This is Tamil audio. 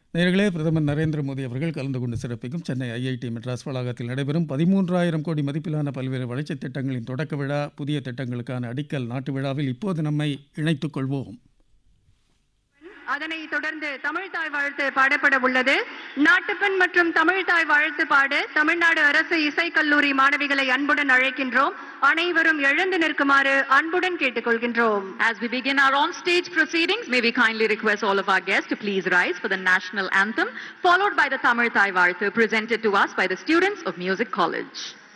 நேர்களே பிரதமர் நரேந்திர மோடி அவர்கள் கலந்து கொண்டு சிறப்பிக்கும் சென்னை ஐஐடி மெட்ராஸ் வளாகத்தில் நடைபெறும் பதிமூன்றாயிரம் கோடி மதிப்பிலான பல்வேறு வளர்ச்சித் திட்டங்களின் தொடக்க விழா புதிய திட்டங்களுக்கான அடிக்கல் நாட்டு விழாவில் இப்போது நம்மை இணைத்துக் கொள்வோம் அதனை தொடர்ந்து தமிழ் தாய் வாழ்த்து பாடப்பட உள்ளது நாட்டுப்பண் மற்றும் தமிழ் தாய் வாழ்த்து பாட தமிழ்நாடு அரசு இசைக் கல்லூரி மாணவிகளை அன்புடன் அழைக்கின்றோம் அனைவரும் எழுந்து நிற்குமாறு அன்புடன் கேட்டுக்கொள்கின்றோம் As we begin our on-stage proceedings, may we kindly request all of our guests to please rise for the national anthem, followed by the Tamil Thai Varthu presented to us by the students of Music College.